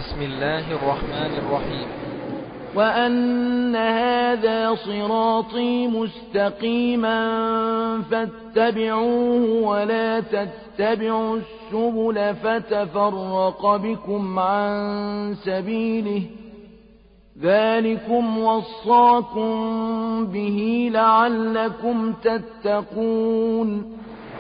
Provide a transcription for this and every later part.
بسم الله الرحمن الرحيم وأن هذا صراطي مستقيما فاتبعوه ولا تتبعوا السبل فتفرق بكم عن سبيله ذلكم وصاكم به لعلكم تتقون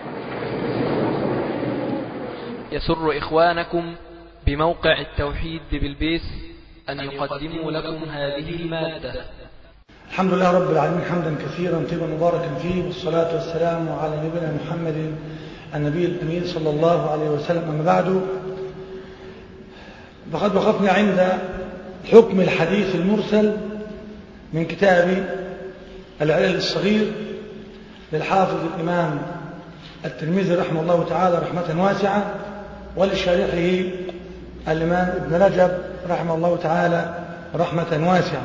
يسر إخوانكم بموقع التوحيد بالبيس أن يقدموا لكم هذه المادة الحمد لله رب العالمين حمدا كثيرا طيبا مباركا فيه والصلاة والسلام على نبينا محمد النبي الأمين صلى الله عليه وسلم أما بعد فقد وقفنا عند حكم الحديث المرسل من كتاب العلل الصغير للحافظ الإمام الترمذي رحمه الله تعالى رحمة واسعة ولشارحه الإمام ابن رجب رحمه الله تعالى رحمة واسعة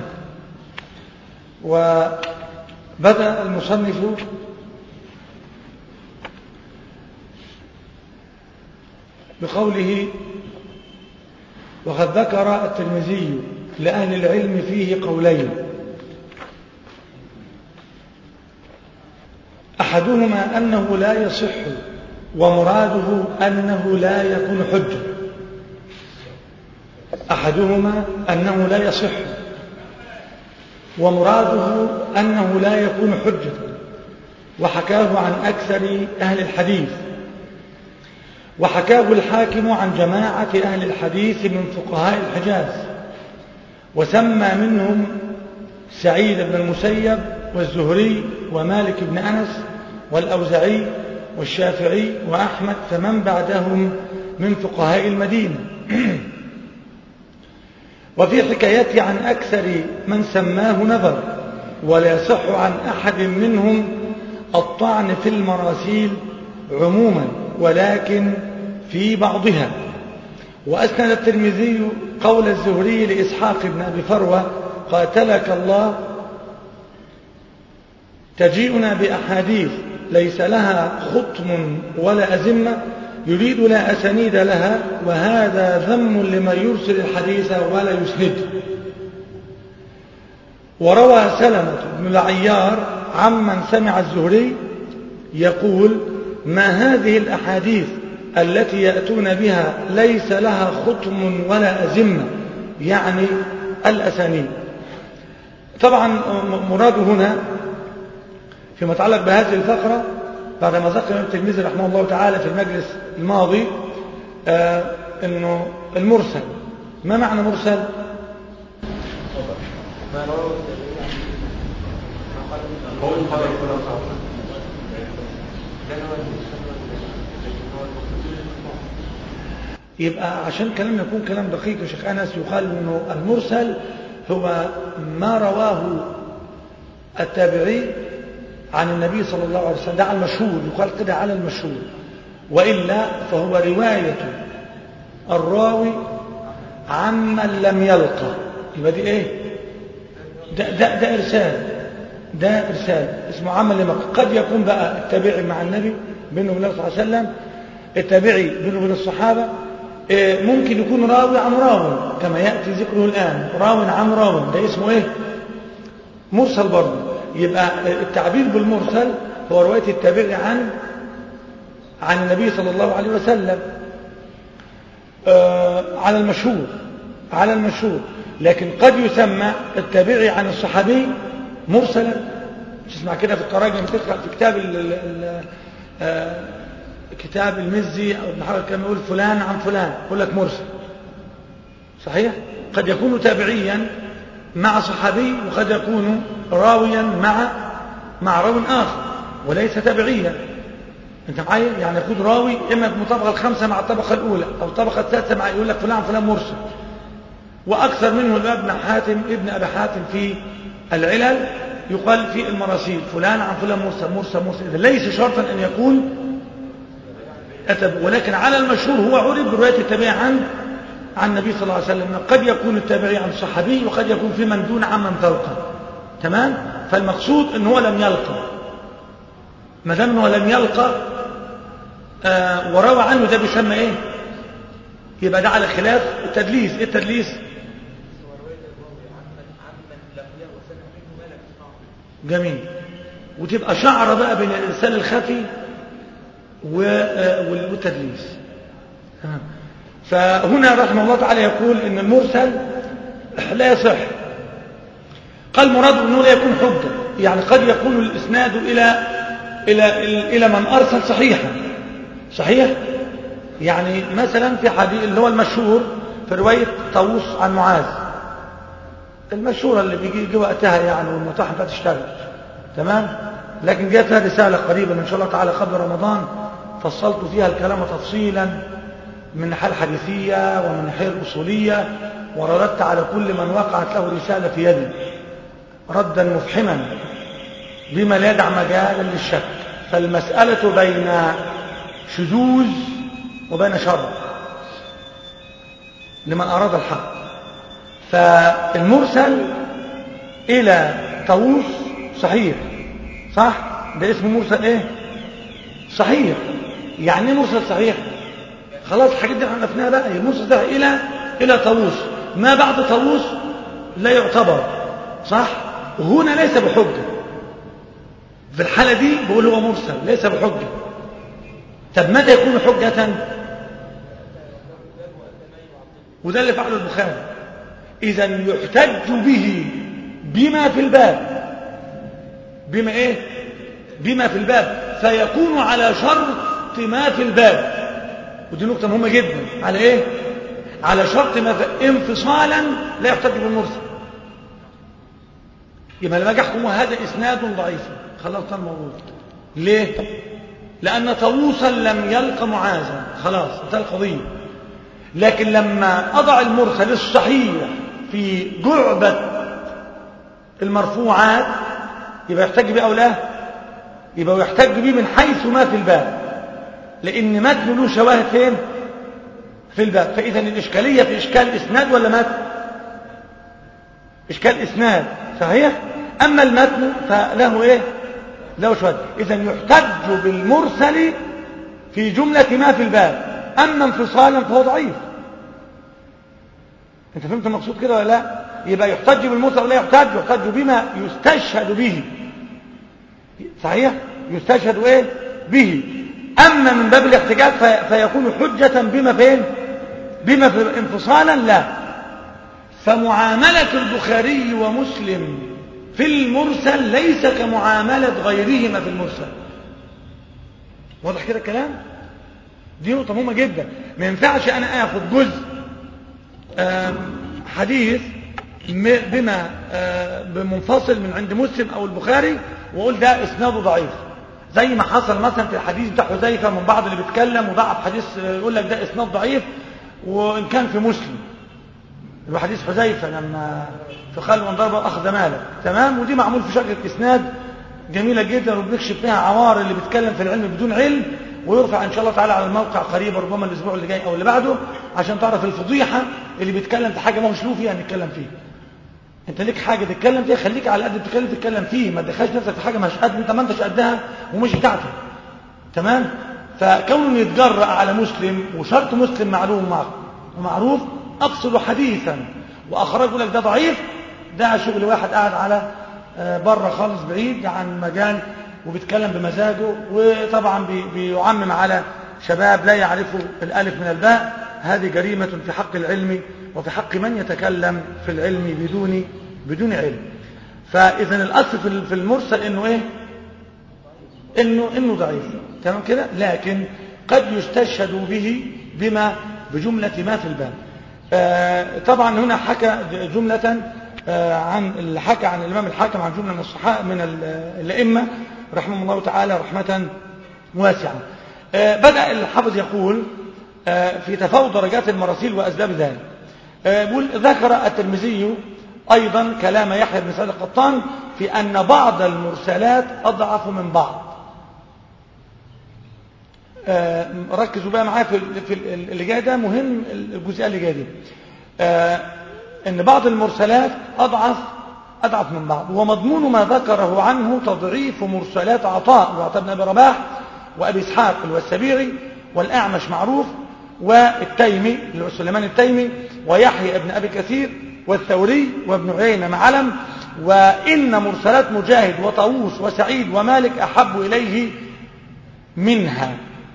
وبدأ المصنف بقوله وقد ذكر الترمذي لأهل العلم فيه قولين أحدهما أنه لا يصح ومراده أنه لا يكون حجة أحدهما أنه لا يصح ومراده أنه لا يكون حجة وحكاه عن أكثر أهل الحديث وحكاه الحاكم عن جماعة أهل الحديث من فقهاء الحجاز وسمى منهم سعيد بن المسيب والزهري ومالك بن أنس والأوزعي والشافعي وأحمد فمن بعدهم من فقهاء المدينة وفي حكايته عن أكثر من سماه نظر ولا يصح عن أحد منهم الطعن في المراسيل عموما ولكن في بعضها وأسند الترمذي قول الزهري لإسحاق بن أبي فروة قاتلك الله تجيئنا بأحاديث ليس لها خطم ولا أزمة يريد لا أسانيد لها وهذا ذم لمن يرسل الحديث ولا يسند وروى سلمة بن العيار عمن سمع الزهري يقول ما هذه الأحاديث التي يأتون بها ليس لها خطم ولا أزمة يعني الأسانيد طبعا مراد هنا فيما يتعلق بهذه الفقرة بعدما ذكر ابن الترمذي رحمه الله تعالى في المجلس الماضي آه انه المرسل ما معنى مرسل يبقى عشان كلامنا يكون كلام دقيق يا شيخ انس يقال انه المرسل هو ما رواه التابعي عن النبي صلى الله عليه وسلم ده على المشهور يقال كده على المشهور وإلا فهو رواية الراوي عمن لم يلقى يبقى دي ايه ده, ده, ده إرسال ده إرسال اسمه عمل لم يلقى قد يكون بقى التابعي مع النبي بينه وبين الله صلى الله عليه وسلم التابعي بينه وبين الصحابة ممكن يكون راوي عن راوي كما يأتي ذكره الآن راوي عن راوي ده اسمه ايه مرسل برضه يبقى التعبير بالمرسل هو رواية التابعي عن عن النبي صلى الله عليه وسلم آه على المشهور على المشهور لكن قد يسمى التابعي عن الصحابي مرسلا تسمع كده في التراجم تقرأ في كتاب ال ال آه كتاب المزي أو ابن حجر كان يقول فلان عن فلان يقول لك مرسل صحيح قد يكون تابعيا مع صحابي وقد يكون راويا مع مع راو آخر وليس تبعيا انت معايا يعني يكون راوي اما من الطبقه الخامسه مع الطبقه الاولى او الطبقه السادسه مع يقول لك فلان فلان مرسل واكثر منه ابن حاتم ابن ابي حاتم في العلل يقال في المراسيل فلان عن فلان مرسل مرسل مرسل إذا ليس شرطا ان يكون أتب ولكن على المشهور هو عرف بروايه التابعي عن عن النبي صلى الله عليه وسلم قد يكون التابعي عن صحابي وقد يكون في من دون عمن تلقى تمام فالمقصود ان هو لم يلقى ما دام هو لم يلقى آه وروى عنه ده بيسمى ايه يبقى ده على خلاف التدليس ايه التدليس جميل وتبقى شعرة بقى بين الإرسال الخفي والتدليس فهنا رحمه الله تعالى يقول إن المرسل لا يصح قال مراد أنه لا يكون حجة يعني قد يكون الإسناد إلى إلى إلى من أرسل صحيحا صحيح يعني مثلا في حديث اللي هو المشهور في رواية طاووس عن معاذ المشهورة اللي بيجي يجي وقتها يعني والمطاحن بتاعت تشتغل تمام لكن جاءت لها رسالة قريبا إن شاء الله تعالى قبل رمضان فصلت فيها الكلام تفصيلا من الناحية الحديثية ومن الناحية الأصولية ورددت على كل من وقعت له رسالة في يدي ردا مفحما بما لا يدع مجالا للشك فالمسألة بين شذوذ وبين شر لمن أراد الحق فالمرسل إلى طاووس صحيح صح ده اسمه مرسل ايه صحيح يعني ايه مرسل صحيح خلاص الحاجات دي احنا عرفناها بقى المرسل ده الى الى طاووس ما بعد طاووس لا يعتبر صح وهنا ليس بحجه في الحاله دي بقول هو مرسل ليس بحجه طب متى يكون حجه وده اللي فعله البخاري اذا يحتج به بما في الباب بما ايه بما في الباب فيكون على شرط ما في الباب ودي نقطة مهمة جدا على ايه على شرط ما في انفصالا لا يحتج بالمرسل يبقى لما اجي احكم هذا اسناد ضعيف خلاص ده الموضوع ليه لان طاووسا لم يلق معاذا خلاص ده القضيه لكن لما اضع المرسل الصحيح في جعبه المرفوعات يبقى يحتج بيه أو لا يبقى يحتج بيه من حيث ما في الباب لأن متن له شواهد فين في الباب فإذا الإشكالية في إشكال إسناد ولا متن إشكال إسناد صحيح أما المتن فله إيه له شواهد إذا يحتج بالمرسل في جملة ما في الباب أما انفصالا فهو ضعيف أنت فهمت المقصود كده ولا لا يبقى يحتج بالمرسل ولا يحتج يحتج بما يستشهد به صحيح يستشهد ايه به اما من باب الاحتجاج في فيكون حجة بما فين بما في انفصالا لا فمعاملة البخاري ومسلم في المرسل ليس كمعاملة غيرهما في المرسل واضح كده الكلام دي نقطة مهمة جدا ما ينفعش انا اخد جزء حديث بما بمنفصل من عند مسلم او البخاري واقول ده اسناده ضعيف زي ما حصل مثلا في الحديث بتاع حذيفه من بعض اللي بيتكلم وضعف حديث يقول لك ده اسناد ضعيف وان كان في مسلم اللي هو حديث حذيفه لما في خلق من ضربه اخذ ماله تمام ودي معمول في شكل اسناد جميله جدا وبنكشف فيها عوار اللي بيتكلم في العلم بدون علم ويرفع ان شاء الله تعالى على الموقع قريبا ربما الاسبوع اللي جاي او اللي بعده عشان تعرف الفضيحه اللي بيتكلم في حاجه ما هوش له فيها نتكلم فيها انت ليك حاجه تتكلم فيها خليك على قد بتتكلم تتكلم فيه ما تدخلش نفسك في حاجه مش قد انت ما انتش قدها ومش بتاعتك تمام فكونه يتجرأ على مسلم وشرط مسلم معلوم ومعروف افصل حديثا واخرج يقول لك ده ضعيف ده شغل واحد قاعد على بره خالص بعيد عن مجال وبيتكلم بمزاجه وطبعا بيعمم على شباب لا يعرفوا الالف من الباء هذه جريمه في حق العلم وفي حق من يتكلم في العلم بدون بدون علم فاذا الاصل في المرسل انه ايه انه انه ضعيف تمام كده لكن قد يستشهد به بما بجمله ما في الباب آه طبعا هنا حكى جمله آه عن اللي حكى عن الامام الحاكم عن جمله من الصحابه من الائمه رحمه الله تعالى رحمه واسعه آه بدا الحافظ يقول في تفاوت درجات المراسيل واسباب ذلك بيقول ذكر الترمذي أيضا كلام يحيى بن سعيد القطان في أن بعض المرسلات أضعف من بعض ركزوا بقى معايا في اللي جاي ده مهم الجزئية اللي جايه دي أن بعض المرسلات أضعف أضعف من بعض ومضمون ما ذكره عنه تضعيف مرسلات عطاء وعطاء بن أبي رباح وأبي إسحاق الوسبيعي والأعمش معروف والتيمي اللي هو سليمان التيمي ويحيى ابن أبي كثير والثوري وابن عيينة معلم وإن مرسلات مجاهد وطاووس وسعيد ومالك أحب إليه منها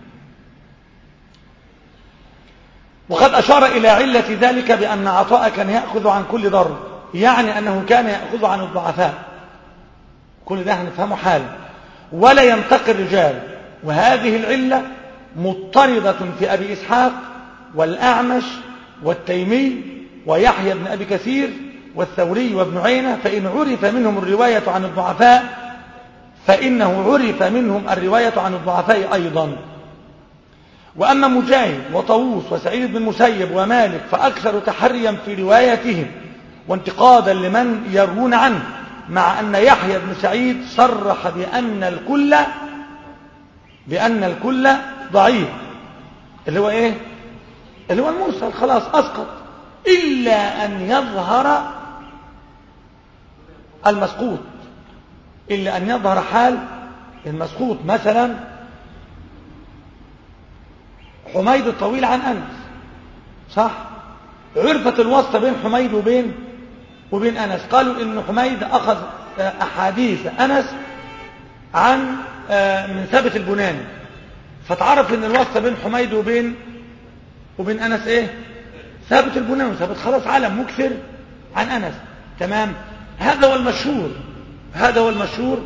وقد أشار إلى علة ذلك بأن عطاء كان يأخذ عن كل ضرب يعني أنه كان يأخذ عن الضعفاء كل ده هنفهمه حالا ولا ينتقي الرجال وهذه العلة مضطردة في أبي إسحاق والأعمش والتيمي ويحيى بن أبي كثير والثوري وابن عينة فإن عرف منهم الرواية عن الضعفاء فإنه عرف منهم الرواية عن الضعفاء أيضا وأما مجاهد وطاووس وسعيد بن المسيب ومالك فأكثر تحريا في روايتهم وانتقادا لمن يروون عنه مع أن يحيى بن سعيد صرح بأن الكل بأن الكل ضعيف اللي هو ايه اللي هو المرسل خلاص أسقط إلا أن يظهر المسقوط إلا أن يظهر حال المسقوط مثلا حميد الطويل عن أنس صح عرفت الواسطة بين حميد وبين وبين أنس قالوا إن حميد أخذ أحاديث أنس عن من ثابت البناني فتعرف إن الواسطة بين حميد وبين وبين أنس إيه ثابت البناني ثابت خلاص علم مكثر عن أنس تمام هذا هو المشهور هذا هو المشهور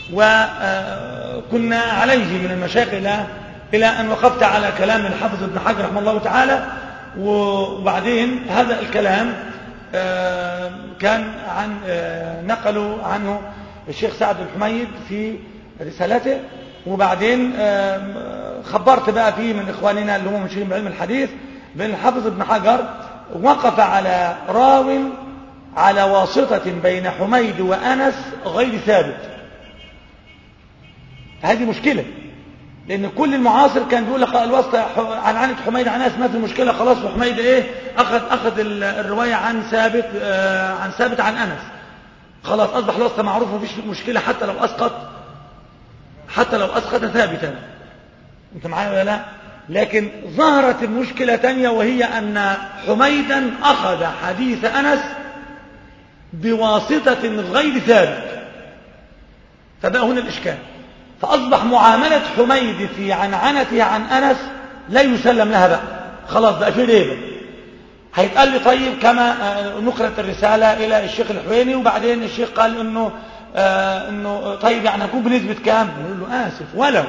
وكنا عليه من المشايخ إلى إلى أن وقفت على كلام الحافظ ابن حجر رحمه الله تعالى وبعدين هذا الكلام كان عن نقلوا عنه الشيخ سعد الحميد في رسالته وبعدين خبرت بقى فيه من إخواننا اللي هم مشيرين بعلم الحديث بأن الحافظ ابن حجر وقف على راو على واسطة بين حميد وأنس غير ثابت هذه مشكلة لأن كل المعاصر كان بيقول لك الواسطة عن عنة حميد عن أنس ما في مشكلة خلاص وحميد إيه أخذ أخذ الرواية عن ثابت آه عن ثابت عن أنس خلاص أصبح الواسطة معروف مفيش مشكلة حتى لو أسقط حتى لو أسقط ثابتا أنت معايا ولا لا لكن ظهرت المشكلة تانية وهي أن حميدا أخذ حديث أنس بواسطة غير ثابت فبقى هنا الإشكال فأصبح معاملة حميد في عنعنته عن أنس لا يسلم لها بقى خلاص بقى في ريبة هيتقال لي طيب كما نقلت الرسالة إلى الشيخ الحويني وبعدين الشيخ قال إنه آه إنه طيب يعني هكون بنسبة كام؟ نقول له آسف ولو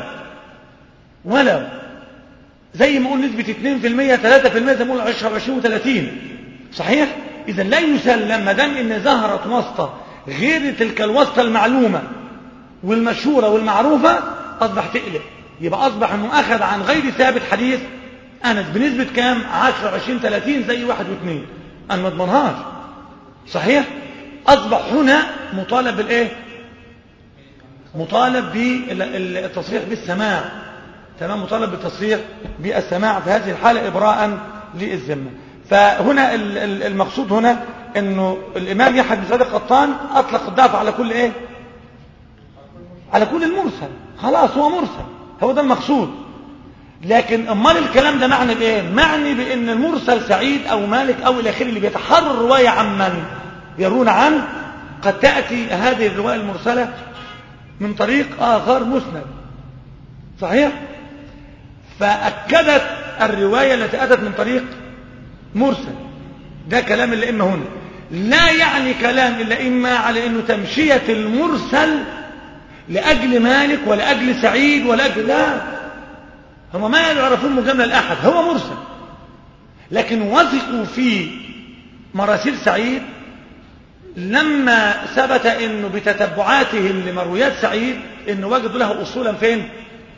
ولو زي ما قلنا نسبة 2% 3% زي ما قلنا 10 20 و30 صحيح؟ إذا لا يسلم ما دام إن ظهرت واسطة غير تلك الواسطة المعلومة والمشهورة والمعروفة أصبح تقلب يبقى أصبح أنه أخذ عن غير ثابت حديث أنس بنسبة كام 10 20 30 زي واحد واثنين أنا ما اضمنهاش صحيح أصبح هنا مطالب بالإيه مطالب بالتصريح بالسماع تمام مطالب بالتصريح بالسماع في هذه الحالة إبراء للذمة فهنا المقصود هنا أنه الإمام يحيى بن سعيد القطان أطلق الضعف على كل إيه على كل المرسل خلاص هو مرسل هو ده المقصود لكن امال الكلام ده معنى بايه معني بان المرسل سعيد او مالك او الى اخره اللي بيتحرر الروايه عمن يرون عنه قد تاتي هذه الروايه المرسله من طريق اخر مسند صحيح فاكدت الروايه التي اتت من طريق مرسل ده كلام اللي اما هنا لا يعني كلام الا اما على انه تمشيه المرسل لأجل مالك ولأجل سعيد ولأجل لا هم ما يعرفون مجمل الأحد هو مرسل لكن وثقوا في مراسيل سعيد لما ثبت انه بتتبعاتهم لمرويات سعيد انه وجدوا له اصولا فين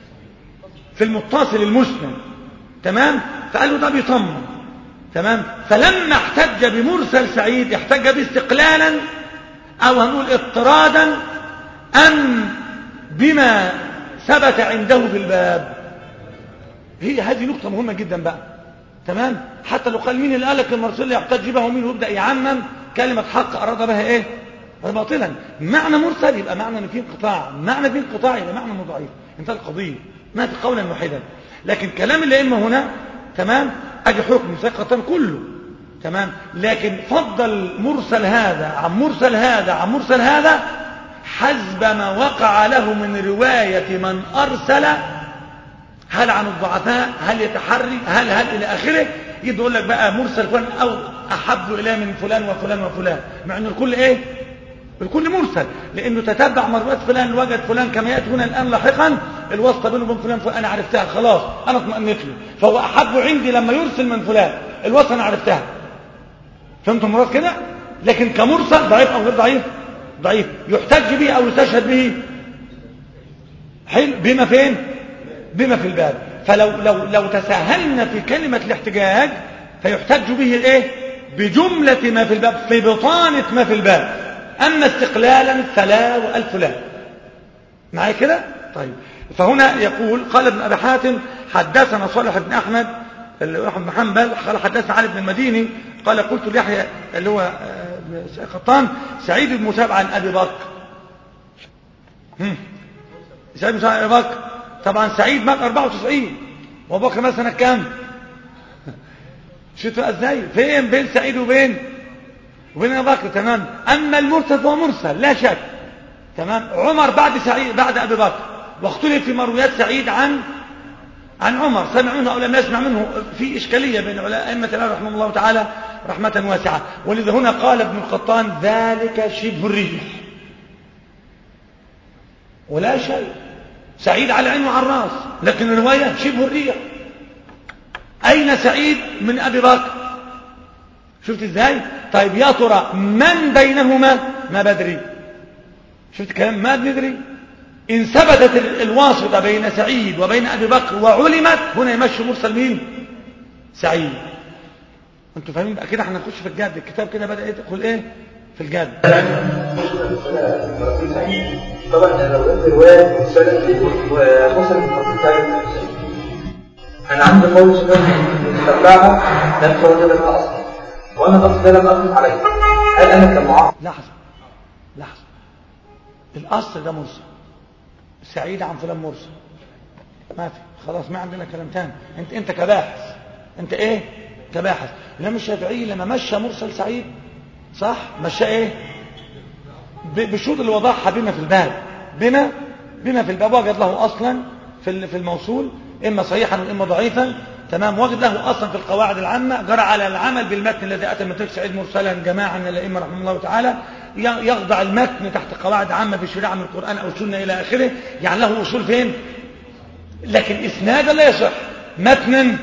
في المتصل المسند تمام فقالوا ده بيطمن تمام فلما احتج بمرسل سعيد احتج باستقلالا او هنقول اضطرادا أم بما ثبت عنده في الباب هي هذه نقطة مهمة جدا بقى تمام حتى لو قال مين اللي قالك المرسل يحتج بها ومين ويبدأ يعمم كلمة حق أراد بها إيه باطلا معنى مرسل يبقى معنى ان في انقطاع معنى في انقطاع يبقى معنى ضعيف انتهى القضية ما في قولا واحدا لكن كلام الأئمة هنا تمام أدي حكم ثقة كله تمام لكن فضل مرسل هذا عن مرسل هذا عن مرسل هذا حسب ما وقع له من رواية من أرسل هل عن الضعفاء هل يتحري هل هل إلى آخره يجي يقول لك بقى مرسل فلان أو أحب إليه من فلان وفلان وفلان مع أن الكل إيه الكل مرسل لأنه تتبع مروات فلان وجد فلان كما يأتي هنا الآن لاحقا الواسطة بينه وبين فلان, فلان أنا عرفتها خلاص أنا اطمئنت له فهو أحب عندي لما يرسل من فلان الواسطة أنا عرفتها فهمتم مراد كده لكن كمرسل ضعيف أو غير ضعيف ضعيف يحتج به أو يستشهد به حلو بما فين بما في الباب فلو لو لو تساهلنا في كلمة الاحتجاج فيحتج به الايه بجملة ما في الباب في بطانة ما في الباب أما استقلالا فلا وألف لا معايا كده طيب فهنا يقول قال ابن أبي حاتم حدثنا صالح بن أحمد اللي أحمد بن حنبل قال حدثنا علي بن المديني قال قلت ليحيى اللي هو قطان سعيد بن مساب عن أبي بكر سعيد بن مساب عن أبي بكر طبعا سعيد مات 94 وابو بكر مات سنه كام شفتوا ازاي فين بين سعيد وبين وبين ابو بكر تمام اما المرسل فهو مرسل لا شك تمام عمر بعد سعيد بعد ابي بكر واختلف في مرويات سعيد عن عن عمر سمع منه او لم يسمع منه في اشكاليه بين علماء ائمه الله رحمه الله تعالى رحمه واسعه ولذا هنا قال ابن القطان ذلك شبه الريح ولا شيء سعيد على العين وعلى الراس لكن الرواية شبه الريح أين سعيد من أبي بكر شفت ازاي طيب يا ترى من بينهما ما بدري شفت كلام ما ندري إن ثبتت الواسطة بين سعيد وبين أبي بكر وعلمت هنا يمشي مرسل مين سعيد انتوا فاهمين بقى كده احنا نخش في الجد الكتاب كده بدأ يدخل ايه في الجد طبعا لو قلت روايه مسلم ومسلم المفروض تعرف انا عندي قول سفيان تتبعها نفس هو ده اصلا وانا النص ده لم اقف عليه هل انا كمعاصر لحظه لحظه الاصل ده مرسل سعيد عن فلان مرسل ما في خلاص ما عندنا كلام تاني انت انت كباحث انت ايه كباحث الامام الشافعي لما مشى مرسل سعيد صح مشى ايه بشروط اللي وضعها بما في الباب بما بما في الباب وجد له اصلا في في الموصول اما صحيحا واما ضعيفا تمام وجد له اصلا في القواعد العامه جرى على العمل بالمتن الذي اتى من طريق سعيد مرسلا جماعه من الائمه رحمه الله تعالى يخضع المتن تحت قواعد عامه بشريعه من القران او السنه الى اخره يعني له اصول فين لكن اسنادا لا يصح متنا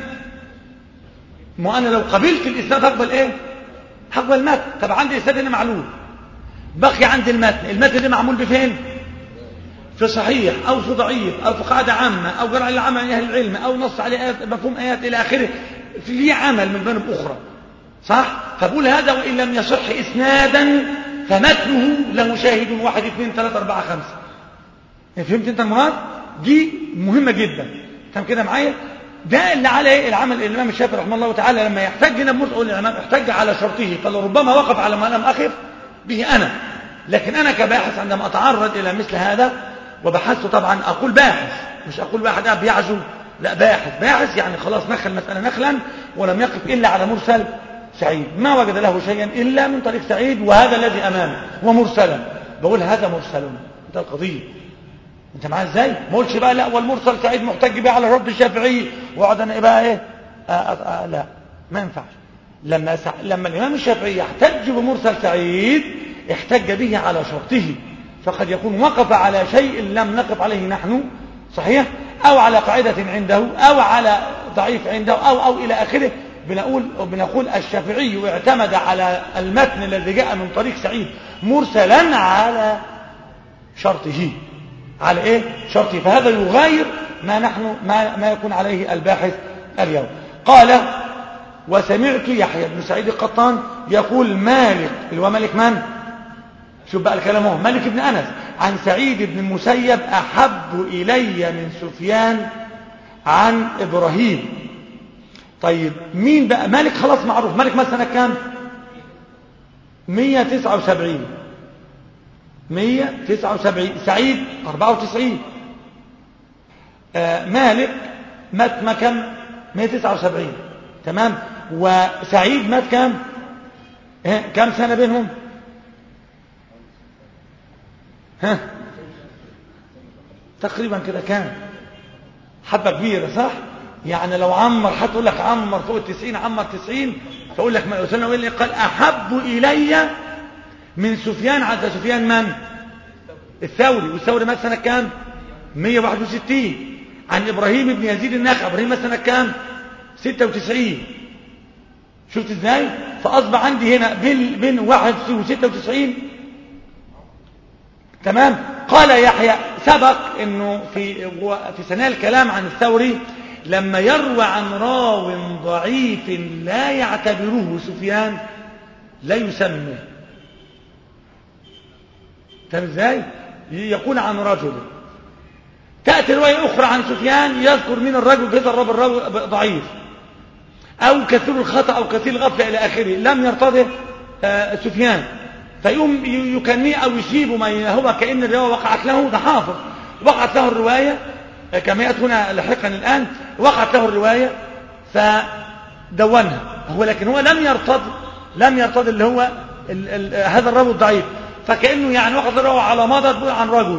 ما انا لو قبلت الاسناد هقبل ايه هقبل المتن طب عندي اسناد هنا معلول بقي عند المتن المتن ده معمول بفين في صحيح او في ضعيف او في قاعده عامه او جرى على عمل اهل العلم او نص عليه آيات مفهوم ايات الى اخره في عمل من جانب اخرى صح فبقول هذا وان لم يصح اسنادا فمتنه له شاهد واحد اثنين ثلاثة أربعة خمسة فهمت انت المراد دي مهمة جدا تمام كده معايا ده اللي على ايه العمل الامام الشافعي رحمه الله تعالى لما يحتج هنا بمرسل الامام احتج على شرطه فلربما وقف على ما لم اخف به انا لكن انا كباحث عندما اتعرض الى مثل هذا وبحثت طبعا اقول باحث مش اقول واحد قاعد بيعزو لا باحث باحث يعني خلاص نخل المساله نخلا ولم يقف الا على مرسل سعيد ما وجد له شيئا الا من طريق سعيد وهذا الذي امامه ومرسلا بقول هذا مرسل ده القضيه انت معايا ازاي ما اقولش بقى لا والمرسل سعيد محتج بيه على رد الشافعي واقعد انا بقى ايه آه آه آه لا ما ينفعش لما سع... لما الامام الشافعي يحتج بمرسل سعيد احتج به على شرطه فقد يكون وقف على شيء لم نقف عليه نحن صحيح او على قاعده عنده او على ضعيف عنده او او الى اخره بنقول بنقول الشافعي اعتمد على المتن الذي جاء من طريق سعيد مرسلا على شرطه على ايه شرطه فهذا يغاير ما نحن ما, ما يكون عليه الباحث اليوم قال وسمعت يحيى بن سعيد القطان يقول مالك اللي هو مالك من شوف بقى الكلام هو مالك بن انس عن سعيد بن المسيب احب الي من سفيان عن ابراهيم طيب مين بقى مالك خلاص معروف مالك مثلا كام 179 179 سعيد 94 آه مالك مات ما كم 179 تمام وسعيد مات كام ها كام سنة بينهم ها تقريبا كده كام حبة كبيرة صح يعني لو عمر هتقول لك عمر فوق التسعين عمر تسعين فأقول لك ما أسلنا وإلا قال أحب إلي من سفيان عز سفيان من الثوري والثوري مات سنة كام 161 عن إبراهيم بن يزيد النخعي إبراهيم مات سنة كام 96 شفت ازاي فأصبح عندي هنا بين بين 91 و 96 تمام قال يحيى سبق انه في في ثناء الكلام عن الثوري لما يروى عن راو ضعيف لا يعتبره سفيان لا يسمى فاهم ازاي يقول عن رجل تأتي رواية أخرى عن سفيان يذكر من الرجل كذا الرب الراوي ضعيف أو كثير الخطأ أو كثير الغفلة إلى آخره لم يرتضه آه سفيان فيقوم يكنيه أو يسيبه ما هو كأن الرواية وقعت له ده حافظ وقعت له الرواية كما يأتي هنا لاحقا الآن وقعت له الرواية فدونها هو لكن هو لم يرتض لم يرتض اللي هو ال ال هذا الرجل الضعيف فكأنه يعني وقت الرواية على مضض عن رجل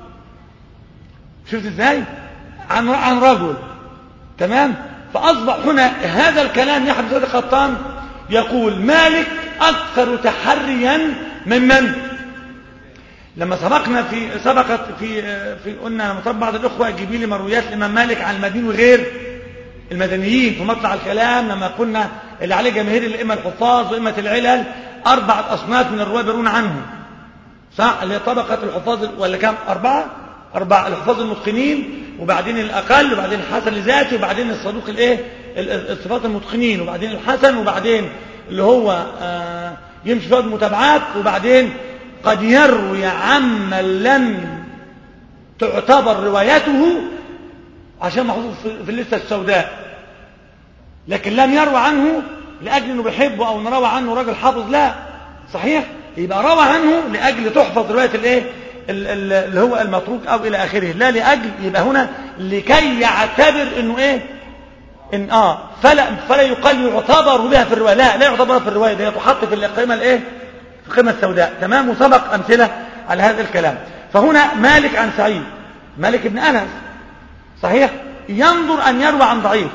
شفت ازاي عن عن رجل تمام فأصبح هنا هذا الكلام يحدث هذا الخطان يقول مالك أكثر تحريا من من لما سبقنا في سبقت في في قلنا لما طب بعض الأخوة يجيب لي مرويات الإمام مالك عن المدين وغير المدنيين في مطلع الكلام لما قلنا اللي عليه جماهير الأئمة الحفاظ وأئمة العلل أربعة أصناف من الرواة بيرون عنهم صح اللي هي طبقة الحفاظ ولا كام أربعة أربعة الحفاظ المتقنين وبعدين الأقل وبعدين الحسن لذاته وبعدين الصدوق الإيه الصفات المتقنين وبعدين الحسن وبعدين اللي هو آه يمشي في المتابعات وبعدين قد يروي عمن لم تعتبر روايته عشان محفوظ في الليسته السوداء لكن لم يروى عنه لاجل انه بيحبه او نروى عنه راجل حافظ لا صحيح يبقى روى عنه لاجل تحفظ روايه الايه اللي هو المتروك او الى اخره لا لاجل يبقى هنا لكي يعتبر انه ايه ان اه فلا فلا يقال يعتبر بها في الروايه لا لا يعتبر في الروايه ده تحط في القيمه الايه في القيمه السوداء تمام وسبق امثله على هذا الكلام فهنا مالك عن سعيد مالك بن انس صحيح ينظر ان يروي عن ضعيف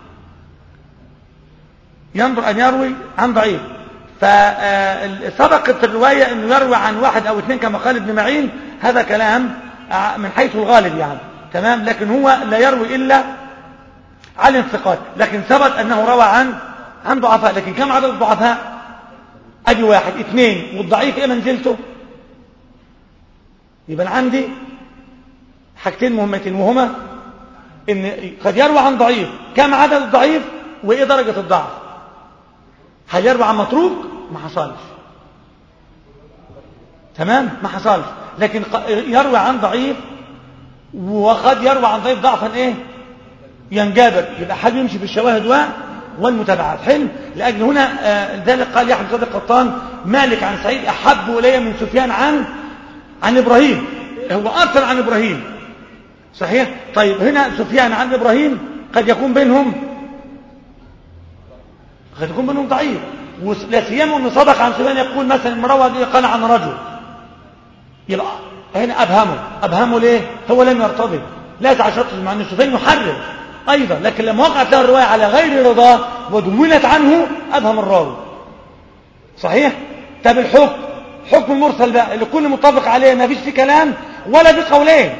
ينظر ان يروي عن ضعيف فسبقت الروايه انه يروي عن واحد او اثنين كما قال ابن معين هذا كلام من حيث الغالب يعني تمام لكن هو لا يروي الا عن الثقات لكن ثبت انه روى عن عن ضعفاء لكن كم عدد الضعفاء ادي واحد اثنين والضعيف ايه منزلته يبقى عندي حاجتين مهمتين وهما ان قد يروى عن ضعيف كم عدد الضعيف وايه درجه الضعف هل يروى عن متروك ما حصلش تمام ما حصلش لكن يروى عن ضعيف وقد يروى عن ضعيف ضعفا ايه ينجابر يبقى حد يمشي في الشواهد والمتابعات حلو لاجل هنا آه ذلك قال يحيى بن القطان مالك عن سعيد احب الي من سفيان عن عن ابراهيم هو اكثر عن ابراهيم صحيح طيب هنا سفيان عن ابراهيم قد يكون بينهم قد يكون بينهم ضعيف ولا سيما انه صدق عن سفيان يقول مثلا المروه قال عن رجل يبقى هنا ابهمه ابهمه ليه هو لم يرتضي لا تعشط مع ان سفيان يحرر ايضا لكن لما وقعت له الروايه على غير رضاه ودونت عنه ابهم الراوي صحيح طب الحكم حكم المرسل بقى اللي كل متفق عليه ما فيش فيه كلام ولا في قولين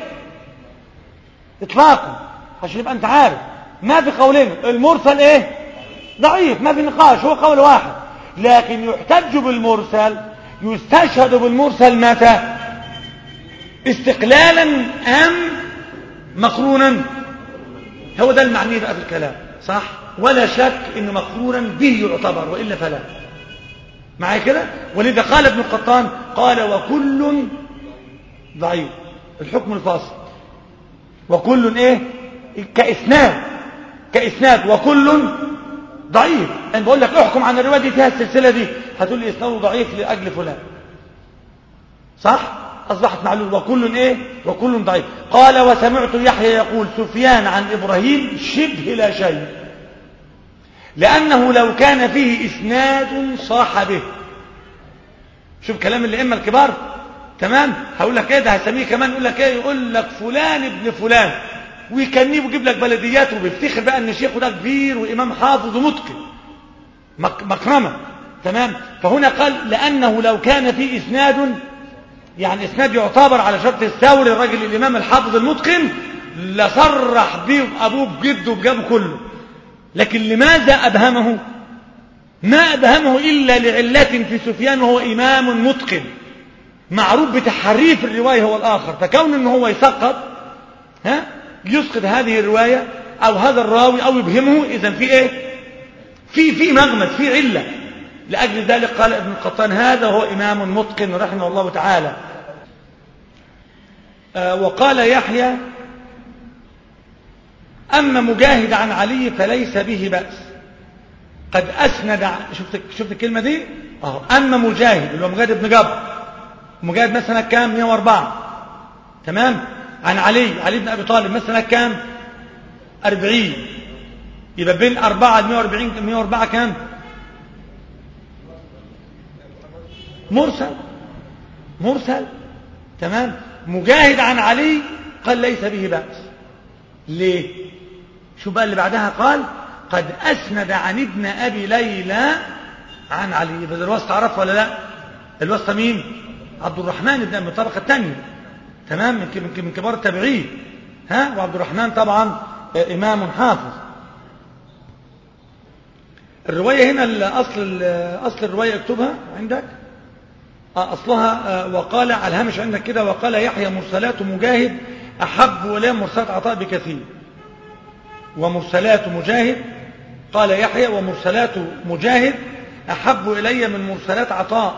اطلاقا عشان يبقى انت عارف ما في قولين المرسل ايه ضعيف ما في نقاش هو قول واحد لكن يحتج بالمرسل يستشهد بالمرسل متى استقلالا ام مقرونا هو ده المعني بقى في الكلام صح ولا شك انه مقرونا به يعتبر والا فلا معايا كده ولذا قال ابن القطان قال وكل ضعيف الحكم الفاصل وكل ايه كاسناد كاسناد وكل ضعيف انا بقول لك احكم عن الروايه دي فيها السلسله دي هتقول لي اسناده ضعيف لاجل فلان صح اصبحت معلول وكل ايه وكل ضعيف قال وسمعت يحيى يقول سفيان عن ابراهيم شبه لا شيء لأنه لو كان فيه إسناد صاح به شوف كلام الأئمة الكبار تمام هقول لك ايه ده هسميه كمان يقول لك ايه يقول لك فلان ابن فلان ويكنيه ويجيب لك بلديات وبيفتخر بقى ان شيخه ده كبير وامام حافظ ومتقن مك- مكرمه تمام فهنا قال لانه لو كان في اسناد يعني اسناد يعتبر على شرط الثوري الراجل الامام الحافظ المتقن لصرح به ابوه بجده بجابه كله لكن لماذا ابهمه ما ابهمه الا لعله في سفيان وهو امام متقن معروف بتحريف الروايه هو الاخر فكون ان هو يسقط ها يسقط هذه الروايه او هذا الراوي او يبهمه اذا في ايه في في مغمز في عله لاجل ذلك قال ابن القطان هذا هو امام متقن رحمه الله تعالى آه وقال يحيى اما مجاهد عن علي فليس به باس قد اسند ع- شفت شفت الكلمه دي اهو اما مجاهد اللي هو مجاهد بن جبر مجاهد مثلا كام 104 تمام عن علي علي بن ابي طالب مثلا كام 40 يبقى بين 4 ل 140 104 كام مرسل مرسل تمام مجاهد عن علي قال ليس به بأس ليه شو بقى اللي بعدها قال قد أسند عن ابن أبي ليلى عن علي يبقى ده الواسطة عرف ولا لا الواسطة مين عبد الرحمن بن أبي الطبقة الثانية تمام من من- من كبار التابعين ها وعبد الرحمن طبعا آه، إمام حافظ الرواية هنا الأصل ال- أصل الرواية اكتبها عندك آه، أصلها آه، وقال على الهامش عندك كده وقال يحيى مرسلات مجاهد أحب إلى مرسلات عطاء بكثير ومرسلات مجاهد قال يحيى ومرسلات مجاهد أحب إلي من مرسلات عطاء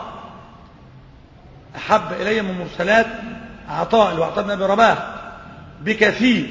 أحب إلي من مرسلات عطاء اللي هو عطاء بن أبي رباح بكثير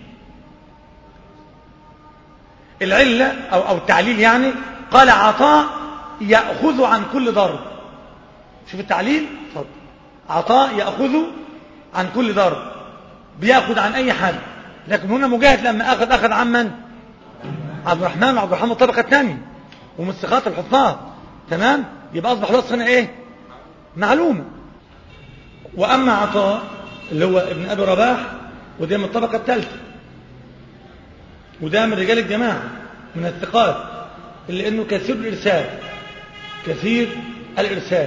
العلة أو, أو التعليل يعني قال عطاء يأخذ عن كل ضرب شوف التعليل اتفضل عطاء يأخذ عن كل ضرب بياخذ عن أي حد لكن هنا مجاهد لما أخذ أخذ عن من عبد الرحمن وعبد الرحمن الطبقة الثانية ومن ثقات الحفاظ تمام يبقى أصبح الوصف هنا إيه معلومة وأما عطاء اللي هو ابن أبي رباح وده من الطبقة الثالثة وده من رجال الجماعة من الثقات اللي انه كثير الارسال كثير الارسال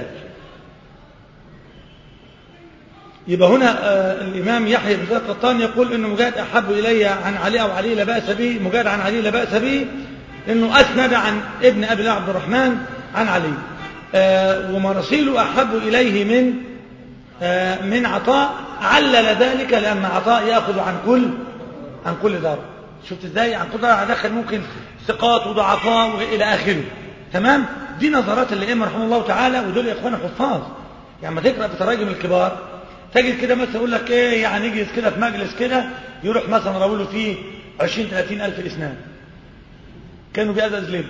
يبقى هنا آه الامام يحيى بن زيد القطان يقول انه مجاهد احب الي عن علي او علي لا باس به مجاهد عن علي لا باس به انه اسند عن ابن ابي الله عبد الرحمن عن علي آه ومراسيله احب اليه من آه من عطاء علل ذلك لان عطاء ياخذ عن كل عن كل ضرب شفت ازاي عن كل ضرب دخل ممكن ثقات وضعفاء والى اخره تمام دي نظرات الائمه رحمه الله تعالى ودول يا اخوانا حفاظ يعني ما تقرا في تراجم الكبار تجد كده مثلا يقول لك ايه يعني يجلس كده في مجلس كده يروح مثلا راوي له فيه 20 30 الف اسناد كانوا بيأذز ليه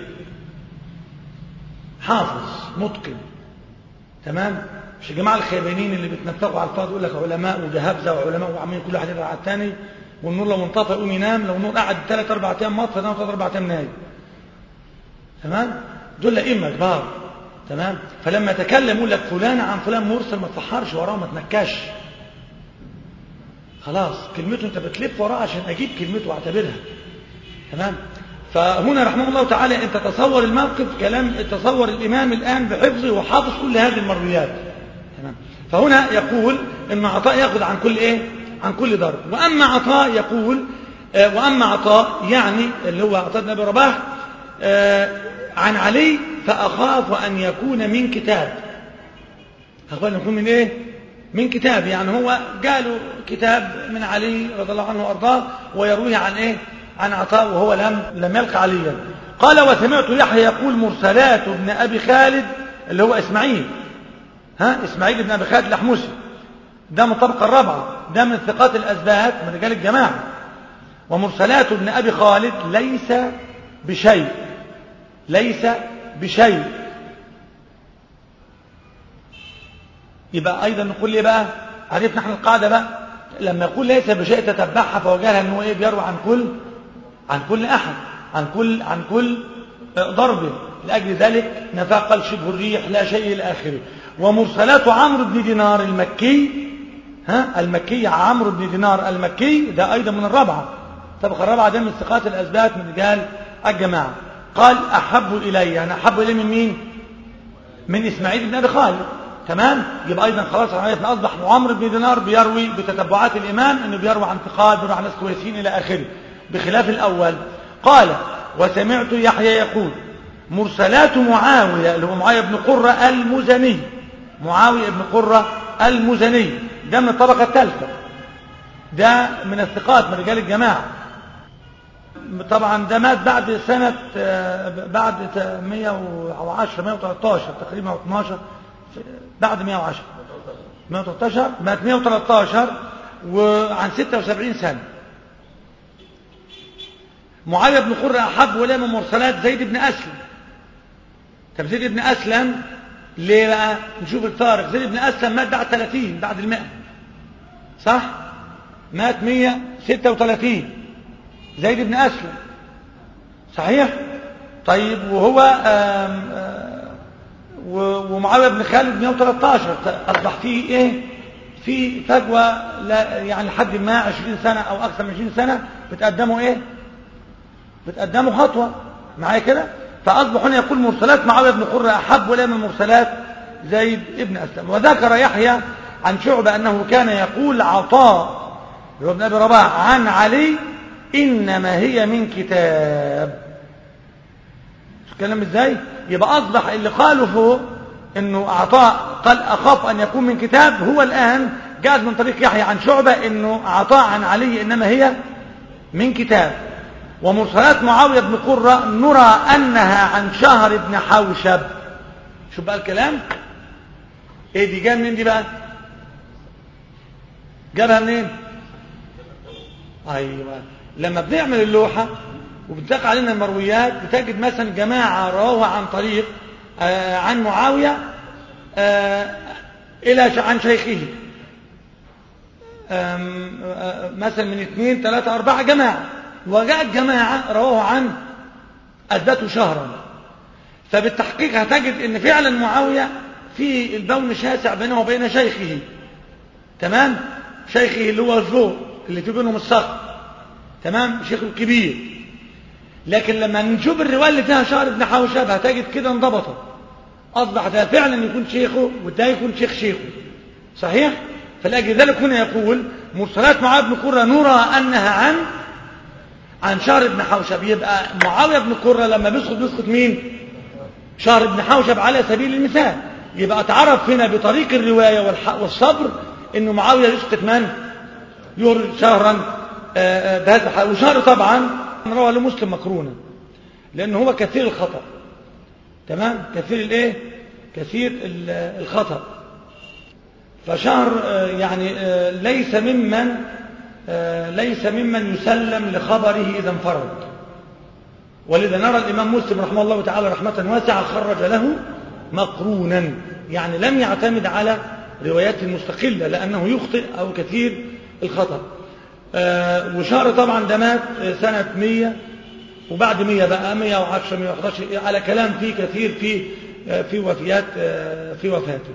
حافظ متقن تمام مش الجماعه الخيبانين اللي بيتنفقوا على الفاضي يقول لك علماء وجهابزه وعلماء وعاملين كل واحد يدعي على الثاني والنور لو انطفى يقوم ينام لو النور قعد ثلاث اربع ايام مطفى ينام ثلاث اربع ايام نايم تمام دول ائمه كبار تمام فلما تكلم يقول لك فلان عن فلان مرسل ما تفحرش وراه ما تنكش خلاص كلمته انت بتلف وراه عشان اجيب كلمته واعتبرها تمام فهنا رحمه الله تعالى انت تصور الموقف كلام تصور الامام الان بحفظه وحافظ كل هذه المرويات تمام فهنا يقول ان عطاء ياخذ عن كل ايه عن كل ضرب واما عطاء يقول آه واما عطاء يعني اللي هو عطاء بن ابي رباح آه عن علي فاخاف ان يكون من كتاب اخاف ان يكون من ايه من كتاب يعني هو قالوا كتاب من علي رضي الله عنه وارضاه ويرويه عن ايه عن عطاء وهو لم لم يلقى عليا قال وسمعت يحيى يقول مرسلات ابن ابي خالد اللي هو اسماعيل ها اسماعيل بن ابي خالد الاحمسي ده من الطبقه الرابعه ده من ثقات الأثبات من رجال الجماعة ومرسلات ابن أبي خالد ليس بشيء ليس بشيء يبقى أيضا نقول ليه بقى عرفنا احنا القاعدة بقى لما يقول ليس بشيء تتبعها فوجدها ان هو ايه بيروي عن كل عن كل احد عن كل عن كل ضرب لأجل ذلك نفى قال شبه الريح لا شيء إلى آخره ومرسلات عمرو بن دينار المكي ها المكي عمرو بن دينار المكي ده أيضا من الرابعة طبق الرابعة ده من ثقات الأثبات من رجال الجماعة قال أحب إلي يعني أحب إلي من مين من إسماعيل بن أبي خالد تمام يبقى أيضا خلاص عرفنا أصبح عمرو بن دينار بيروي بتتبعات الإمام أنه بيروي عن ثقات بيروي عن ناس كويسين إلى آخره بخلاف الأول قال وسمعت يحيى يقول مرسلات معاوية اللي هو معاوية بن قرة المزني معاوية بن قرة المزني ده من الطبقة الثالثة ده من الثقات من رجال الجماعة طبعا ده مات بعد سنة بعد 110 113 تقريبا 112 بعد 110 113 مات 113 وعن 76 سنة معاوية بن قرة أحب ولا من مرسلات زيد بن أسلم طب زيد بن أسلم ليه بقى نشوف الفارق زيد بن أسلم مات بعد 30 بعد المئة صح مات 136 زيد بن أسلم صحيح طيب وهو آم آم ومعاوية بن خالد 113 أصبح فيه إيه في فجوة لا يعني لحد ما 20 سنة أو أكثر من 20 سنة بتقدموا إيه بتقدموا خطوة معايا كده فأصبح هنا يقول مرسلات معاوية بن قرة أحب ولا من مرسلات زيد بن أسلم وذكر يحيى عن شعبة أنه كان يقول عطاء هو ابن أبي رباح عن علي إنما هي من كتاب الكلام ازاي يبقى أصبح اللي قاله فوق انه عطاء قال أخاف أن يكون من كتاب هو الآن جاءت من طريق يحيى عن شعبة انه عطاء عن علي إنما هي من كتاب ومرسلات معاوية بن قرة نرى أنها عن شهر بن حوشب شو بقى الكلام ايه دي جاء منين دي بقى جابها منين ايوه لما بنعمل اللوحة وبتلاقي علينا المرويات بتجد مثلا جماعة رووها عن طريق آه عن معاوية آه إلى عن شيخه آه مثلا من اثنين ثلاثة أربعة جماعة وجاءت جماعة رووه عن أثبتوا شهرا فبالتحقيق هتجد ان فعلا معاوية في البون شاسع بينه وبين شيخه تمام شيخه اللي هو الزور اللي في بينهم الصخر تمام شيخ الكبير لكن لما نشوف الرواية اللي فيها شهر ابن حوشب هتجد كده انضبطت أصبح ده فعلا يكون شيخه وده يكون شيخ شيخه صحيح فلأجل ذلك هنا يقول مرسلات معاوية بن قرة نرى أنها عن عن شهر بن حوشب يبقى معاوية بن قرة لما بيسقط بيسقط مين شهر بن حوشب على سبيل المثال يبقى اتعرف هنا بطريق الرواية والصبر انه معاوية يسقط من يور شهرا بهذا الحال وشهر طبعا روى لمسلم مقرونا لأنه هو كثير الخطأ تمام كثير الايه كثير الخطأ فشهر يعني ليس ممن ليس ممن يسلم لخبره إذا انفرد ولذا نرى الإمام مسلم رحمه الله تعالى رحمة واسعة خرج له مقرونا يعني لم يعتمد على روايات مستقلة لأنه يخطئ أو كثير الخطأ آه وشهر طبعا ده مات سنة 100 وبعد 100 بقى 110 111 على كلام فيه كثير في آه في وفيات آه في وفاته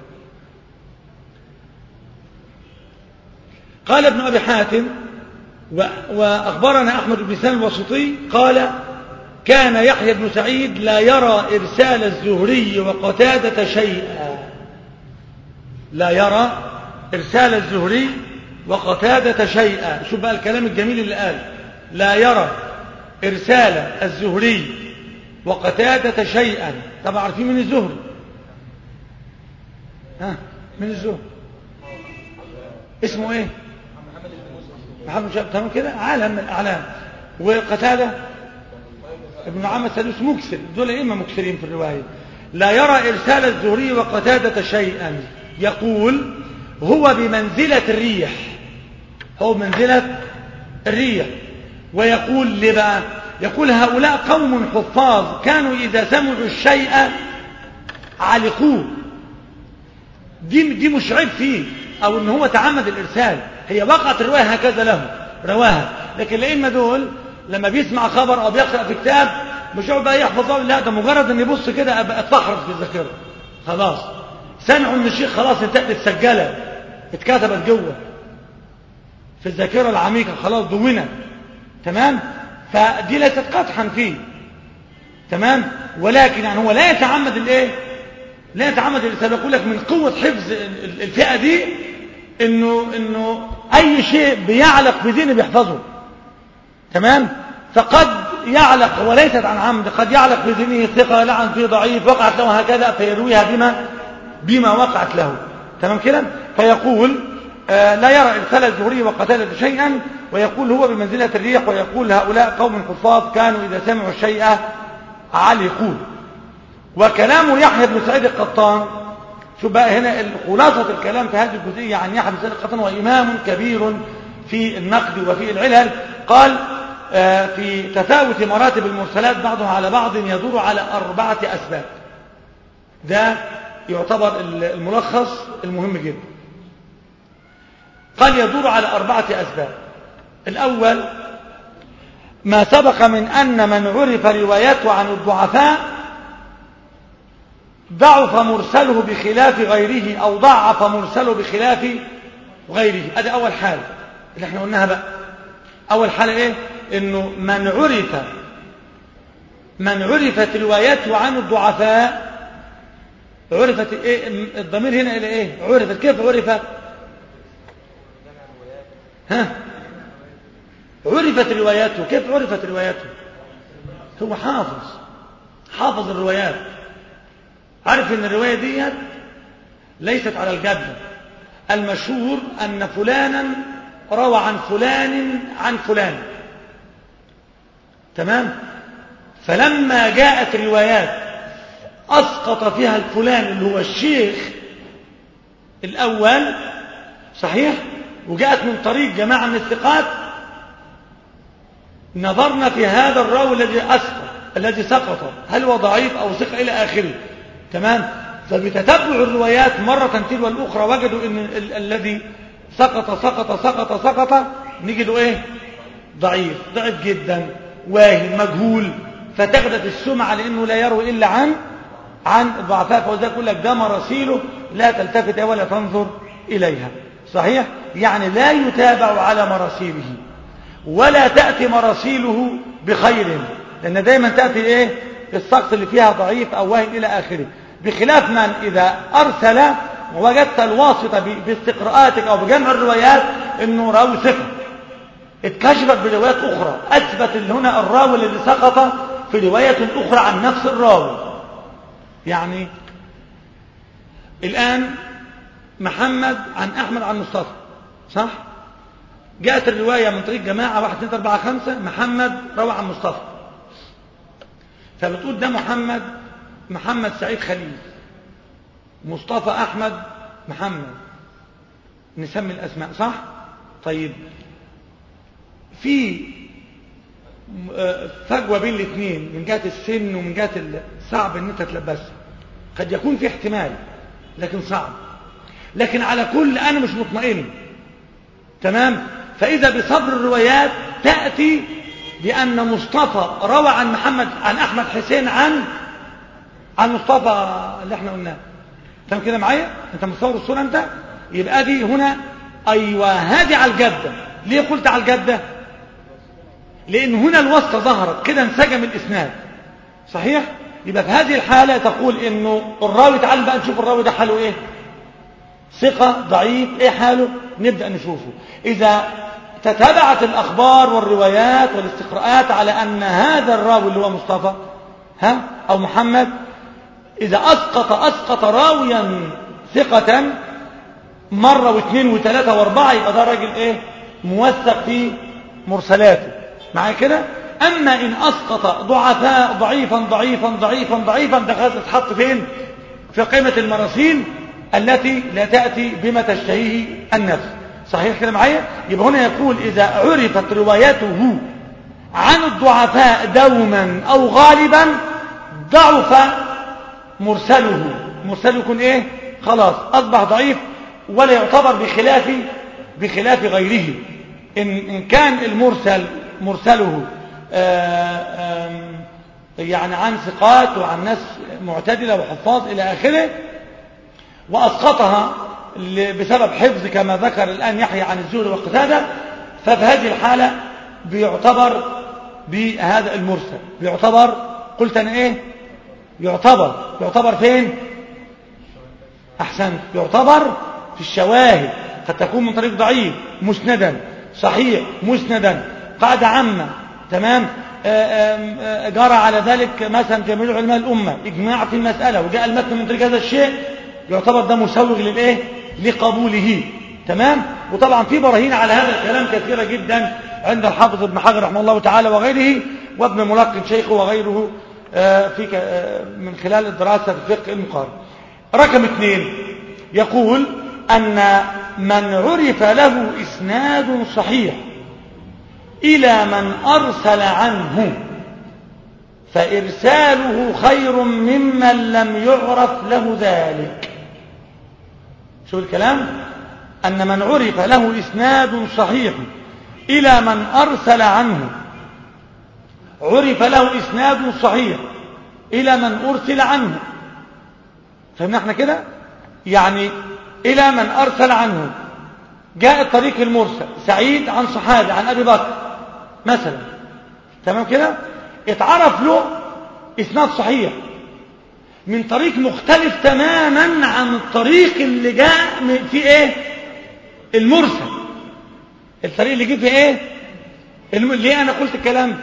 قال ابن أبي حاتم وأخبرنا أحمد بن سالم الوسطي قال كان يحيى بن سعيد لا يرى إرسال الزهري وقتادة شيئا لا يرى إرسال الزهري وقتادة شيئا شوف بقى الكلام الجميل اللي قال لا يرى إرسال الزهري وقتادة شيئا طبعا عارفين من الزهري ها من الزهري اسمه ايه محمد شاب تمام كده عالم من الاعلام وقتاده ابن عم السدوس مكسر دول ائمه مكسرين في الروايه لا يرى ارسال الزهري وقتاده شيئا يقول هو بمنزله الريح هو بمنزله الريح ويقول ليه بقى يقول هؤلاء قوم حفاظ كانوا اذا سمعوا الشيء علقوه دي دي مش عيب فيه او ان هو تعمد الارسال هي وقعت الروايه هكذا له رواها لكن الائمه دول لما بيسمع خبر او بيقرا في كتاب مش يقعد بقى يحفظ لا ده مجرد ان يبص كده ابقى اتفحرط في الذاكره خلاص سمعوا من الشيخ خلاص انتهت اتسجلت اتكتبت جوه في الذاكره العميقه خلاص دونت تمام فدي ليست قدحا فيه تمام ولكن يعني هو لا يتعمد الايه لا يتعمد الانسان يقول لك من قوه حفظ الفئه دي انه انه اي شيء بيعلق في ذهنه بيحفظه تمام فقد يعلق وليست عن عمد قد يعلق في ذهنه ثقه لعن فيه ضعيف وقعت له هكذا فيرويها بما بما وقعت له تمام كده فيقول آه لا يرى ارسال الزهري وقتاله شيئا ويقول هو بمنزله الريح ويقول هؤلاء قوم حفاظ كانوا اذا سمعوا الشيء علقوا وكلام يحيى بن سعيد القطان شو بقى هنا خلاصة الكلام في هذه الجزئية عن يحيى بن سعيد القطان وإمام كبير في النقد وفي العلل قال آه في تفاوت مراتب المرسلات بعضها على بعض يدور على أربعة أسباب ده يعتبر الملخص المهم جدا قال يدور على أربعة أسباب الأول ما سبق من أن من عرف روايته عن الضعفاء ضعف مرسله بخلاف غيره أو ضعف مرسله بخلاف غيره هذا أول حالة اللي احنا قلناها بقى أول حالة إيه إنه من عرف من عرفت روايته عن الضعفاء عرفت إيه الضمير هنا إلى إيه عرفت كيف عرفت ها عرفت رواياته كيف عرفت رواياته هو حافظ حافظ الروايات عارف ان الرواية دي ليست على الجدة المشهور ان فلانا روى عن فلان عن فلان تمام فلما جاءت روايات اسقط فيها الفلان اللي هو الشيخ الاول صحيح وجاءت من طريق جماعة من الثقات نظرنا في هذا الراوي الذي أسقط الذي سقط هل هو ضعيف أو ثقة إلى آخره تمام فبتتبع الروايات مرة تلو الأخرى وجدوا أن ال الذي سقط سقط سقط سقط نجده إيه ضعيف ضعيف جدا واهن مجهول فتغدت السمعة لأنه لا يروي إلا عن عن الضعفاء فوزا يقول لك ده مراسيله لا تلتفت ولا تنظر إليها صحيح يعني لا يتابع على مراسيله ولا تأتي مراسيله بخير لأن دايما تأتي إيه السقط اللي فيها ضعيف أو واهن إلى آخره بخلاف من إذا أرسل ووجدت الواسطة باستقراءاتك أو بجمع الروايات إنه راوي ثقة اتكشفت بروايات أخرى أثبت هنا الراوي الذي سقط في رواية أخرى عن نفس الراوي يعني الآن محمد عن أحمد عن مصطفى صح؟ جاءت الرواية من طريق جماعة واحد اثنين أربعة خمسة محمد روى عن مصطفى فبتقول ده محمد محمد سعيد خليل مصطفى أحمد محمد نسمي الأسماء صح؟ طيب في فجوة بين الاثنين من جهة السن ومن جهة صعب ان انت تلبسها قد يكون في احتمال لكن صعب لكن على كل انا مش مطمئن تمام فاذا بصبر الروايات تأتي بأن مصطفى روى عن محمد عن أحمد حسين عن عن مصطفى اللي احنا قلناه تمام كده معايا انت مصور الصورة انت يبقى دي هنا ايوه هذه على الجدة ليه قلت على الجدة لان هنا الواسطة ظهرت كده انسجم الاسناد صحيح يبقى في هذه الحالة تقول انه الراوي تعال بقى نشوف الراوي ده حاله ايه ثقة ضعيف ايه حاله نبدأ نشوفه اذا تتابعت الأخبار والروايات والاستقراءات على أن هذا الراوي اللي هو مصطفى ها أو محمد إذا أسقط أسقط راويا ثقة مرة واثنين وثلاثة واربعة يبقى ده راجل إيه موثق في مرسلاته معايا كده أما إن أسقط ضعفاء ضعيفا ضعيفا ضعيفا ضعيفا ده خلاص اتحط فين في قيمة المراسيل التي لا تأتي بما تشتهيه النفس صحيح كده معايا يبقى هنا يقول إذا عرفت روايته عن الضعفاء دوما أو غالبا ضعف مرسله مرسله يكون إيه خلاص أصبح ضعيف ولا يعتبر بخلاف بخلاف غيره إن, إن كان المرسل مرسله آآ آآ يعني عن ثقات وعن ناس معتدلة وحفاظ إلى آخره وأسقطها ل- بسبب حفظ كما ذكر الآن يحيى عن الزهري وقتادة ففي هذه الحالة بيعتبر بهذا المرسل بيعتبر قلت أنا إيه يعتبر يعتبر فين أحسنت يعتبر في الشواهد قد تكون من طريق ضعيف مسندا صحيح مسندا قاعدة عامة تمام آه، آم، آه، جرى على ذلك مثلا جميع علماء الأمة إجماع في المسألة وجاء المتن من طريق هذا الشيء يعتبر ده مسوغ للإيه لقبوله تمام وطبعا في براهين على هذا الكلام كثيرة جدا عند الحافظ ابن حجر رحمه الله تعالى وغيره وابن ملقن شيخه وغيره آه، في ك- آه، من خلال الدراسة في الفقه المقارن رقم اثنين يقول أن من عرف له إسناد صحيح إلى من أرسل عنه فإرساله خير ممن لم يعرف له ذلك شو الكلام أن من عرف له إسناد صحيح إلى من أرسل عنه عرف له إسناد صحيح إلى من أرسل عنه فهمنا احنا كده يعني إلى من أرسل عنه جاء الطريق المرسل سعيد عن صحابي عن أبي بكر مثلا تمام كده اتعرف له إسناد صحيح من طريق مختلف تماما عن الطريق اللي جاء من- في ايه المرسل الطريق اللي جه في ايه الم... ليه انا قلت الكلام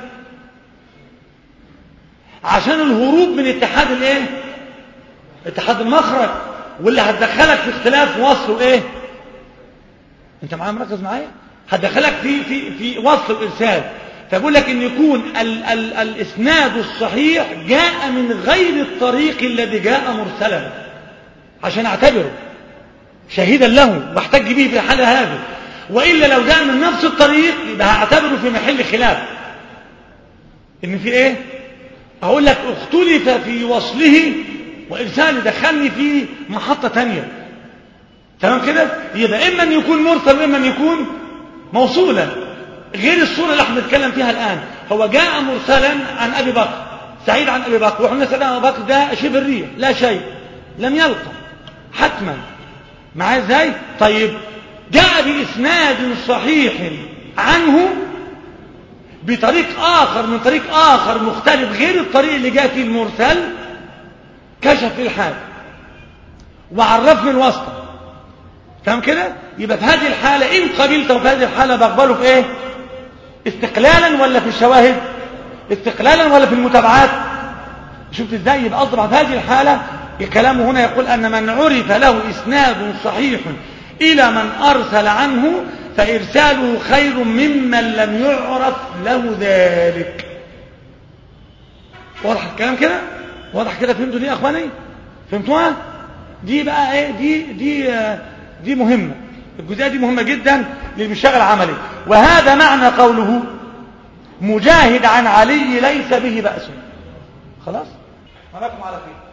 عشان الهروب من اتحاد الايه اتحاد المخرج واللي هتدخلك في اختلاف وصل وايه انت معايا مركز معايا هتدخلك في في في وصل الارسال فبقول لك ان يكون ال ال الاسناد الصحيح جاء من غير الطريق الذي جاء مرسلا عشان اعتبره شهيدا له واحتج به في الحاله هذه والا لو جاء من نفس الطريق يبقى هعتبره في محل خلاف ان في ايه اقول لك اختلف في وصله وارساله دخلني في محطه تانية تمام كده يبقى اما ان يكون مرسل واما ان يكون موصولا غير الصوره اللي احنا بنتكلم فيها الان هو جاء مرسلا عن ابي بكر سعيد عن ابي بكر واحنا سالنا ابي بكر ده شبه الريح لا شيء لم يلقى حتما معايا ازاي طيب جاء باسناد صحيح عنه بطريق آخر من طريق آخر مختلف غير الطريق اللي جاء فيه المرسل كشف في الحال وعرفني الواسطة تمام كده يبقى في هذه الحالة إن قبلته في هذه الحالة بقبله في إيه استقلالا ولا في الشواهد استقلالا ولا في المتابعات شفت ازاي يبقى أصبح في هذه الحالة كلامه هنا يقول أن من عرف له إسناد صحيح إلى من أرسل عنه فإرساله خير ممن لم يعرف له ذلك واضح الكلام كده واضح كده فهمتوا دي يا اخواني فهمتوها دي بقى ايه دي دي آه، دي مهمه الجزئيه دي مهمه جدا اللي بيشتغل عملي وهذا معنى قوله مجاهد عن علي ليس به بأس خلاص معكم على خير